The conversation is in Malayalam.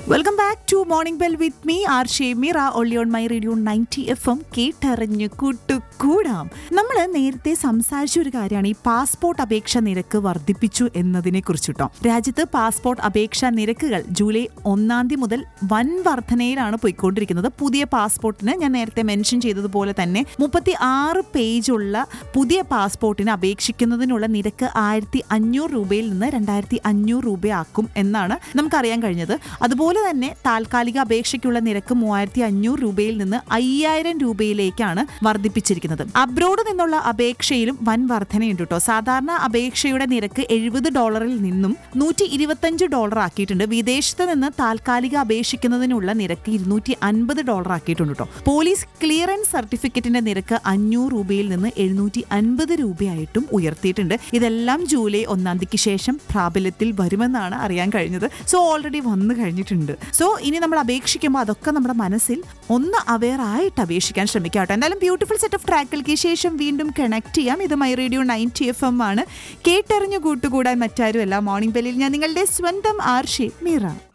welcome back to morning bell with me R Shemira only on my radio ninety F M കേട്ടറിഞ്ഞ് കൂട്ടുകൂടാം നമ്മൾ നേരത്തെ സംസാരിച്ച ഒരു കാര്യമാണ് ഈ പാസ്പോർട്ട് അപേക്ഷ നിരക്ക് വർദ്ധിപ്പിച്ചു എന്നതിനെ കുറിച്ചിട്ടോ രാജ്യത്ത് പാസ്പോർട്ട് അപേക്ഷാ നിരക്കുകൾ ജൂലൈ ഒന്നാം തീയതി മുതൽ വൻ വർധനയിലാണ് പോയിക്കൊണ്ടിരിക്കുന്നത് പുതിയ പാസ്പോർട്ടിന് ഞാൻ നേരത്തെ മെൻഷൻ ചെയ്തതുപോലെ തന്നെ മുപ്പത്തി ആറ് പേജുള്ള പുതിയ പാസ്പോർട്ടിന് അപേക്ഷിക്കുന്നതിനുള്ള നിരക്ക് ആയിരത്തി അഞ്ഞൂറ് രൂപയിൽ നിന്ന് രണ്ടായിരത്തി അഞ്ഞൂറ് രൂപയാക്കും എന്നാണ് നമുക്കറിയാൻ കഴിഞ്ഞത് അതുപോലെ തന്നെ താൽക്കാലിക അപേക്ഷയ്ക്കുള്ള നിരക്ക് മൂവായിരത്തി അഞ്ഞൂറ് രൂപയിൽ നിന്ന് അയ്യായിരം രൂപയിലേക്കാണ് വർദ്ധിപ്പിച്ചിരിക്കുന്നത് അബ്രോഡ് നിന്നുള്ള അപേക്ഷയിലും വൻ വർധനയുണ്ട് കേട്ടോ സാധാരണ അപേക്ഷയുടെ നിരക്ക് എഴുപത് ഡോളറിൽ നിന്നും നൂറ്റി ഇരുപത്തഞ്ച് ഡോളർ ആക്കിയിട്ടുണ്ട് വിദേശത്ത് നിന്ന് താൽക്കാലിക അപേക്ഷിക്കുന്നതിനുള്ള നിരക്ക് ഇരുന്നൂറ്റി അൻപത് ഡോളർ ആക്കിയിട്ടുണ്ട് കേട്ടോ പോലീസ് ക്ലിയറൻസ് സർട്ടിഫിക്കറ്റിന്റെ നിരക്ക് അഞ്ഞൂറ് രൂപയിൽ നിന്ന് എഴുന്നൂറ്റി അൻപത് രൂപയായിട്ടും ഉയർത്തിയിട്ടുണ്ട് ഇതെല്ലാം ജൂലൈ ഒന്നാം തീയതിക്ക് ശേഷം പ്രാബല്യത്തിൽ വരുമെന്നാണ് അറിയാൻ കഴിഞ്ഞത് സോ ഓൾറെഡി വന്നു കഴിഞ്ഞിട്ടുണ്ട് സോ ഇനി നമ്മൾ അപേക്ഷിക്കുമ്പോൾ അതൊക്കെ നമ്മുടെ മനസ്സിൽ ഒന്ന് അവെയർ ആയിട്ട് അപേക്ഷിക്കാൻ ശ്രമിക്കാം കേട്ടോ എന്തായാലും ബ്യൂട്ടിഫുൾ സെറ്റ് ഓഫ് ട്രാക്കുകൾക്ക് ശേഷം വീണ്ടും കണക്ട് ചെയ്യാം ഇത് my radio ninety F M ആണ് കേട്ടറിഞ്ഞു കൂട്ടുകൂടാൻ മറ്റാരുമല്ല മോർണിംഗ് ബെല്ലിൽ ഞാൻ നിങ്ങളുടെ സ്വന്തം ആർഷി മീറ